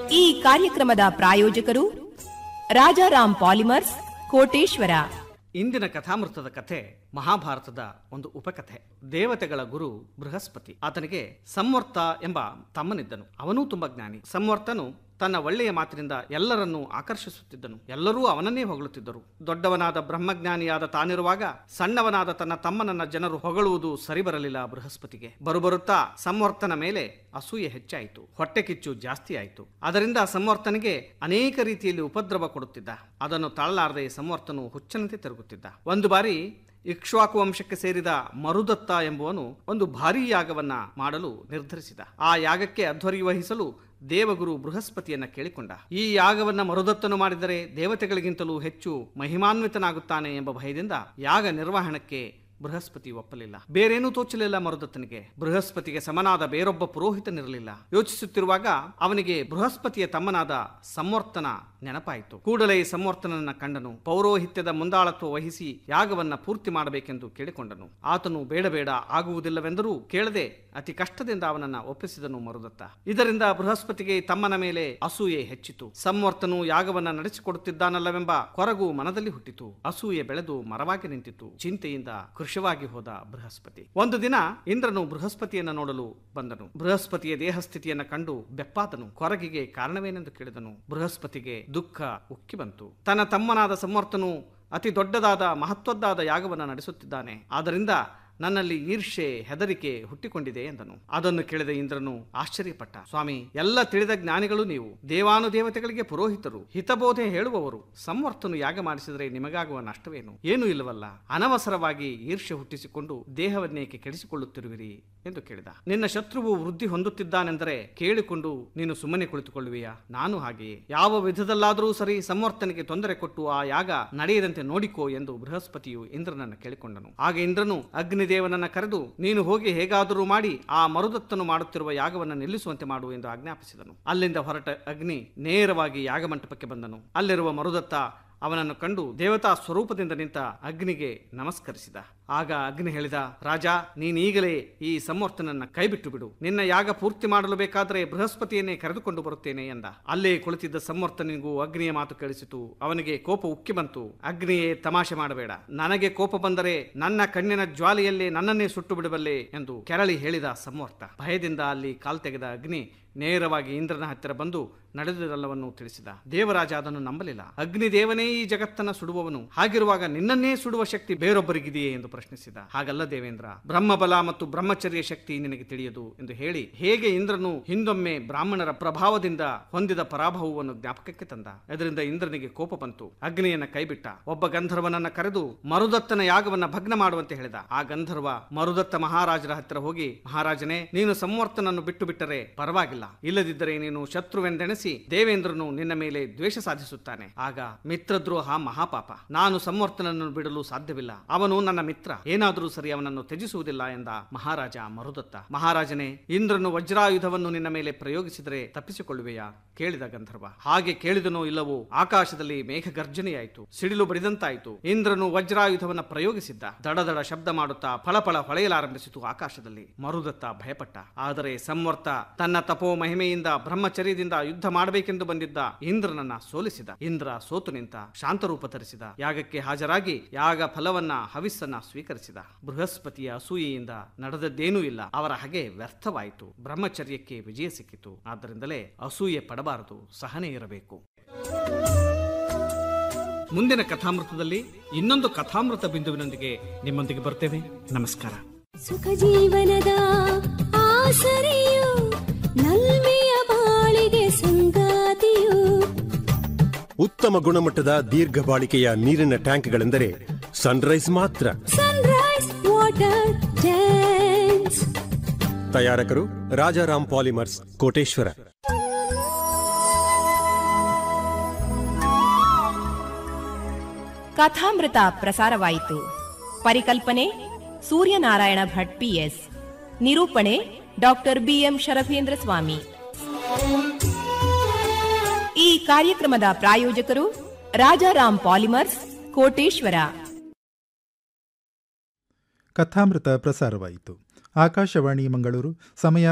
ಈ ಕಾರ್ಯಕ್ರಮದ ಪ್ರಾಯೋಜಕರು ರಾಜಾರಾಮ್ ಪಾಲಿಮರ್ಸ್ ಕೋಟೇಶ್ವರ ಇಂದಿನ ಕಥಾಮೃತದ ಕಥೆ ಮಹಾಭಾರತದ ಒಂದು ಉಪಕಥೆ ದೇವತೆಗಳ ಗುರು ಬೃಹಸ್ಪತಿ ಆತನಿಗೆ ಸಂವರ್ತ ಎಂಬ ತಮ್ಮನಿದ್ದನು ಅವನೂ ತುಂಬಾ ಜ್ಞಾನಿ ಸಂವರ್ತನು ತನ್ನ ಒಳ್ಳೆಯ ಮಾತಿನಿಂದ ಎಲ್ಲರನ್ನೂ ಆಕರ್ಷಿಸುತ್ತಿದ್ದನು ಎಲ್ಲರೂ ಅವನನ್ನೇ ಹೊಗಳುತ್ತಿದ್ದರು ದೊಡ್ಡವನಾದ ಬ್ರಹ್ಮಜ್ಞಾನಿಯಾದ ತಾನಿರುವಾಗ ಸಣ್ಣವನಾದ ತನ್ನ ತಮ್ಮನನ್ನ ಜನರು ಹೊಗಳುವುದು ಸರಿ ಬರಲಿಲ್ಲ ಬೃಹಸ್ಪತಿಗೆ ಬರುಬರುತ್ತಾ ಸಂವರ್ತನ ಮೇಲೆ ಅಸೂಯೆ ಹೆಚ್ಚಾಯಿತು ಹೊಟ್ಟೆ ಕಿಚ್ಚು ಜಾಸ್ತಿ ಆಯಿತು ಅದರಿಂದ ಸಂವರ್ತನಿಗೆ ಅನೇಕ ರೀತಿಯಲ್ಲಿ ಉಪದ್ರವ ಕೊಡುತ್ತಿದ್ದ ಅದನ್ನು ತಾಳಲಾರದೆ ಸಂವರ್ತನು ಹುಚ್ಚನಂತೆ ತಿರುಗುತ್ತಿದ್ದ ಒಂದು ಬಾರಿ ಇಕ್ಷ್ವಾಕು ವಂಶಕ್ಕೆ ಸೇರಿದ ಮರುದತ್ತ ಎಂಬುವನು ಒಂದು ಭಾರೀ ಯಾಗವನ್ನ ಮಾಡಲು ನಿರ್ಧರಿಸಿದ ಆ ಯಾಗಕ್ಕೆ ಅಧ್ವರಿ ವಹಿಸಲು ದೇವಗುರು ಬೃಹಸ್ಪತಿಯನ್ನ ಕೇಳಿಕೊಂಡ ಈ ಯಾಗವನ್ನ ಮರುದತ್ತನು ಮಾಡಿದರೆ ದೇವತೆಗಳಿಗಿಂತಲೂ ಹೆಚ್ಚು ಮಹಿಮಾನ್ವಿತನಾಗುತ್ತಾನೆ ಎಂಬ ಭಯದಿಂದ ಯಾಗ ನಿರ್ವಹಣಕ್ಕೆ ಬೃಹಸ್ಪತಿ ಒಪ್ಪಲಿಲ್ಲ ಬೇರೇನೂ ತೋಚಲಿಲ್ಲ ಮರುದತ್ತನಿಗೆ ಬೃಹಸ್ಪತಿಗೆ ಸಮನಾದ ಬೇರೊಬ್ಬ ಪುರೋಹಿತನಿರಲಿಲ್ಲ ಯೋಚಿಸುತ್ತಿರುವಾಗ ಅವನಿಗೆ ಬೃಹಸ್ಪತಿಯ ತಮ್ಮನಾದ ಸಂವರ್ತನ ನೆನಪಾಯಿತು ಕೂಡಲೇ ಸಂವರ್ತನನ್ನ ಕಂಡನು ಪೌರೋಹಿತ್ಯದ ಮುಂದಾಳತ್ವ ವಹಿಸಿ ಯಾಗವನ್ನ ಪೂರ್ತಿ ಮಾಡಬೇಕೆಂದು ಕೇಳಿಕೊಂಡನು ಆತನು ಬೇಡ ಬೇಡ ಆಗುವುದಿಲ್ಲವೆಂದರೂ ಕೇಳದೆ ಅತಿ ಕಷ್ಟದಿಂದ ಅವನನ್ನ ಒಪ್ಪಿಸಿದನು ಮರುದತ್ತ ಇದರಿಂದ ಬೃಹಸ್ಪತಿಗೆ ತಮ್ಮನ ಮೇಲೆ ಅಸೂಯೆ ಹೆಚ್ಚಿತು ಸಂವರ್ತನು ಯಾಗವನ್ನ ನಡೆಸಿಕೊಡುತ್ತಿದ್ದಾನಲ್ಲವೆಂಬ ಕೊರಗು ಮನದಲ್ಲಿ ಹುಟ್ಟಿತು ಅಸೂಯೆ ಬೆಳೆದು ಮರವಾಗಿ ನಿಂತಿತು ಚಿಂತೆಯಿಂದ ಕೃಶವಾಗಿ ಹೋದ ಬೃಹಸ್ಪತಿ ಒಂದು ದಿನ ಇಂದ್ರನು ಬೃಹಸ್ಪತಿಯನ್ನ ನೋಡಲು ಬಂದನು ಬೃಹಸ್ಪತಿಯ ದೇಹಸ್ಥಿತಿಯನ್ನ ಕಂಡು ಬೆಪ್ಪಾದನು ಕೊರಗಿಗೆ ಕಾರಣವೇನೆಂದು ಕೇಳಿದನು ಬೃಹಸ್ಪತಿಗೆ ದುಃಖ ಉಕ್ಕಿ ಬಂತು ತನ್ನ ತಮ್ಮನಾದ ಸಂವರ್ತನು ಅತಿ ದೊಡ್ಡದಾದ ಮಹತ್ವದ್ದಾದ ಯಾಗವನ್ನು ನಡೆಸುತ್ತಿದ್ದಾನೆ ಆದ್ದರಿಂದ ನನ್ನಲ್ಲಿ ಈರ್ಷೆ ಹೆದರಿಕೆ ಹುಟ್ಟಿಕೊಂಡಿದೆ ಎಂದನು ಅದನ್ನು ಕೇಳಿದ ಇಂದ್ರನು ಆಶ್ಚರ್ಯಪಟ್ಟ ಸ್ವಾಮಿ ಎಲ್ಲ ತಿಳಿದ ಜ್ಞಾನಿಗಳು ನೀವು ದೇವಾನುದೇವತೆಗಳಿಗೆ ಪುರೋಹಿತರು ಹಿತಬೋಧೆ ಹೇಳುವವರು ಸಂವರ್ತನು ಯಾಗ ಮಾಡಿಸಿದರೆ ನಿಮಗಾಗುವ ನಷ್ಟವೇನು ಏನೂ ಇಲ್ಲವಲ್ಲ ಅನವಸರವಾಗಿ ಈರ್ಷೆ ಹುಟ್ಟಿಸಿಕೊಂಡು ದೇಹವನ್ನೇಕೆ ಕೆಡಿಸಿಕೊಳ್ಳುತ್ತಿರುವಿರಿ ಎಂದು ಕೇಳಿದ ನಿನ್ನ ಶತ್ರುವು ವೃದ್ಧಿ ಹೊಂದುತ್ತಿದ್ದಾನೆಂದರೆ ಕೇಳಿಕೊಂಡು ನೀನು ಸುಮ್ಮನೆ ಕುಳಿತುಕೊಳ್ಳುವಿಯಾ ನಾನು ಹಾಗೆಯೇ ಯಾವ ವಿಧದಲ್ಲಾದರೂ ಸರಿ ಸಂವರ್ತನಿಗೆ ತೊಂದರೆ ಕೊಟ್ಟು ಆ ಯಾಗ ನಡೆಯದಂತೆ ನೋಡಿಕೋ ಎಂದು ಬೃಹಸ್ಪತಿಯು ಇಂದ್ರನನ್ನು ಕೇಳಿಕೊಂಡನು ಆಗ ಇಂದ್ರನು ಅಗ್ನಿದೇವನನ್ನ ಕರೆದು ನೀನು ಹೋಗಿ ಹೇಗಾದರೂ ಮಾಡಿ ಆ ಮರುದತ್ತನು ಮಾಡುತ್ತಿರುವ ಯಾಗವನ್ನು ನಿಲ್ಲಿಸುವಂತೆ ಮಾಡು ಎಂದು ಆಜ್ಞಾಪಿಸಿದನು ಅಲ್ಲಿಂದ ಹೊರಟ ಅಗ್ನಿ ನೇರವಾಗಿ ಯಾಗಮಂಟಪಕ್ಕೆ ಬಂದನು ಅಲ್ಲಿರುವ ಮರುದತ್ತ ಅವನನ್ನು ಕಂಡು ದೇವತಾ ಸ್ವರೂಪದಿಂದ ನಿಂತ ಅಗ್ನಿಗೆ ನಮಸ್ಕರಿಸಿದ ಆಗ ಅಗ್ನಿ ಹೇಳಿದ ರಾಜ ನೀನೀಗಲೇ ಈ ಸಂವರ್ತನನ್ನ ಕೈಬಿಟ್ಟು ಬಿಡು ನಿನ್ನ ಯಾಗ ಪೂರ್ತಿ ಮಾಡಲು ಬೇಕಾದರೆ ಬೃಹಸ್ಪತಿಯನ್ನೇ ಕರೆದುಕೊಂಡು ಬರುತ್ತೇನೆ ಎಂದ ಅಲ್ಲೇ ಕುಳಿತಿದ್ದ ಸಂವರ್ತನಿಗೂ ಅಗ್ನಿಯ ಮಾತು ಕೇಳಿಸಿತು ಅವನಿಗೆ ಕೋಪ ಉಕ್ಕಿ ಬಂತು ಅಗ್ನಿಯೇ ತಮಾಷೆ ಮಾಡಬೇಡ ನನಗೆ ಕೋಪ ಬಂದರೆ ನನ್ನ ಕಣ್ಣಿನ ಜ್ವಾಲೆಯಲ್ಲೇ ನನ್ನನ್ನೇ ಸುಟ್ಟು ಬಿಡಬಲ್ಲೆ ಎಂದು ಕೆರಳಿ ಹೇಳಿದ ಸಂವರ್ತ ಭಯದಿಂದ ಅಲ್ಲಿ ಕಾಲ್ ತೆಗೆದ ಅಗ್ನಿ ನೇರವಾಗಿ ಇಂದ್ರನ ಹತ್ತಿರ ಬಂದು ನಡೆದಿರಲ್ಲವನ್ನು ತಿಳಿಸಿದ ದೇವರಾಜ ಅದನ್ನು ನಂಬಲಿಲ್ಲ ಅಗ್ನಿದೇವನೇ ಈ ಜಗತ್ತನ್ನ ಸುಡುವವನು ಹಾಗಿರುವಾಗ ನಿನ್ನನ್ನೇ ಸುಡುವ ಶಕ್ತಿ ಬೇರೊಬ್ಬರಿಗಿದೆಯೇ ಎಂದು ಪ್ರಶ್ನಿಸಿದ ಹಾಗಲ್ಲ ದೇವೇಂದ್ರ ಬ್ರಹ್ಮಬಲ ಮತ್ತು ಬ್ರಹ್ಮಚರ್ಯ ಶಕ್ತಿ ನಿನಗೆ ತಿಳಿಯದು ಎಂದು ಹೇಳಿ ಹೇಗೆ ಇಂದ್ರನು ಹಿಂದೊಮ್ಮೆ ಬ್ರಾಹ್ಮಣರ ಪ್ರಭಾವದಿಂದ ಹೊಂದಿದ ಪರಾಭವವನ್ನು ಜ್ಞಾಪಕಕ್ಕೆ ತಂದ ಇದರಿಂದ ಇಂದ್ರನಿಗೆ ಕೋಪ ಬಂತು ಅಗ್ನಿಯನ್ನ ಕೈಬಿಟ್ಟ ಒಬ್ಬ ಗಂಧರ್ವನನ್ನ ಕರೆದು ಮರುದತ್ತನ ಯಾಗವನ್ನ ಭಗ್ನ ಮಾಡುವಂತೆ ಹೇಳಿದ ಆ ಗಂಧರ್ವ ಮರುದತ್ತ ಮಹಾರಾಜರ ಹತ್ತಿರ ಹೋಗಿ ಮಹಾರಾಜನೇ ನೀನು ಸಂವರ್ತನನ್ನು ಬಿಟ್ಟು ಬಿಟ್ಟರೆ ಪರವಾಗಿಲ್ಲ ಇಲ್ಲದಿದ್ದರೆ ನೀನು ಶತ್ರುವೆಂದೆಣಿಸಿ ದೇವೇಂದ್ರನು ನಿನ್ನ ಮೇಲೆ ದ್ವೇಷ ಸಾಧಿಸುತ್ತಾನೆ ಆಗ ಮಿತ್ರದ್ರೋಹ ಮಹಾಪಾಪ ನಾನು ಸಂವರ್ತನನ್ನು ಬಿಡಲು ಸಾಧ್ಯವಿಲ್ಲ ಅವನು ನನ್ನ ಮಿತ್ರ ಏನಾದರೂ ಸರಿ ಅವನನ್ನು ತ್ಯಜಿಸುವುದಿಲ್ಲ ಎಂದ ಮಹಾರಾಜ ಮರುದತ್ತ ಮಹಾರಾಜನೇ ಇಂದ್ರನು ವಜ್ರಾಯುಧವನ್ನು ನಿನ್ನ ಮೇಲೆ ಪ್ರಯೋಗಿಸಿದರೆ ತಪ್ಪಿಸಿಕೊಳ್ಳುವೆಯಾ ಕೇಳಿದ ಗಂಧರ್ವ ಹಾಗೆ ಕೇಳಿದನೋ ಇಲ್ಲವೋ ಆಕಾಶದಲ್ಲಿ ಮೇಘ ಗರ್ಜನೆಯಾಯಿತು ಸಿಡಿಲು ಬಡಿದಂತಾಯಿತು ಇಂದ್ರನು ವಜ್ರಾಯುಧವನ್ನ ಪ್ರಯೋಗಿಸಿದ್ದ ದಡದಡ ಶಬ್ದ ಮಾಡುತ್ತಾ ಫಳಫಳ ಹೊಳೆಯಲಾರಂಭಿಸಿತು ಆಕಾಶದಲ್ಲಿ ಮರುದತ್ತ ಭಯಪಟ್ಟ ಆದರೆ ಸಂವರ್ತ ತನ್ನ ತಪೋ ಮಹಿಮೆಯಿಂದ ಬ್ರಹ್ಮಚರ್ಯದಿಂದ ಯುದ್ಧ ಮಾಡಬೇಕೆಂದು ಬಂದಿದ್ದ ಇಂದ್ರನನ್ನ ಸೋಲಿಸಿದ ಇಂದ್ರ ಸೋತು ನಿಂತ ಶಾಂತರೂಪ ಧರಿಸಿದ ಯಾಗಕ್ಕೆ ಹಾಜರಾಗಿ ಯಾಗ ಫಲವನ್ನ ಹವಿಸ್ಸನ್ನ ಸ್ವೀಕರಿಸಿದ ಬೃಹಸ್ಪತಿಯ ಅಸೂಯೆಯಿಂದ ನಡೆದದ್ದೇನೂ ಇಲ್ಲ ಅವರ ಹಾಗೆ ವ್ಯರ್ಥವಾಯಿತು ಬ್ರಹ್ಮಚರ್ಯಕ್ಕೆ ವಿಜಯ ಸಿಕ್ಕಿತು ಆದ್ದರಿಂದಲೇ ಅಸೂಯೆ ಪಡಬಾರದು ಸಹನೆ ಇರಬೇಕು ಮುಂದಿನ ಕಥಾಮೃತದಲ್ಲಿ ಇನ್ನೊಂದು ಕಥಾಮೃತ ಬಿಂದುವಿನೊಂದಿಗೆ ನಿಮ್ಮೊಂದಿಗೆ ಬರ್ತೇವೆ ನಮಸ್ಕಾರ ಸುಖ ಜೀವನದ ಆಸರೆಯು ನಲ್ಮೆಯ ಬಾಳಿಗೆ ಸಂಗಾತಿಯು ಉತ್ತಮ ಗುಣಮಟ್ಟದ ದೀರ್ಘ ಬಾಳಿಕೆಯ ನೀರಿನ ಟ್ಯಾಂಕ್ಗಳೆಂದರೆ ಸನ್ರೈಸ್ ಮಾತ್ರ ಸನ್ರೈಸ್ ವಾಟರ್ ಟ್ಯಾಂಕ್ಸ್ ತಯಾರಕರು ರಾಜಾರಾಮ್ ಪಾಲಿಮರ್ಸ್ ಕೋಟೇಶ್ವರ ಕಥಾಮೃತ ಪ್ರಸಾರವಾಯಿತು ಪರಿಕಲ್ಪನೆ ಸೂರ್ಯನಾರಾಯಣ ಭಟ್ ಪಿಎಸ್ ನಿರೂಪಣೆ ಡಾಕ್ಟರ್ ಬಿಎಂ ಶರಭೇಂದ್ರ ಸ್ವಾಮಿ ಈ ಕಾರ್ಯಕ್ರಮದ ಪ್ರಾಯೋಜಕರು ರಾಜಾರಾಮ್ ಪಾಲಿಮರ್ಸ್ ಕೋಟೇಶ್ವರ ಕಥಾಮೃತ ಪ್ರಸಾರವಾಯಿತು ಆಕಾಶವಾಣಿ ಮಂಗಳೂರು ಸಮಯ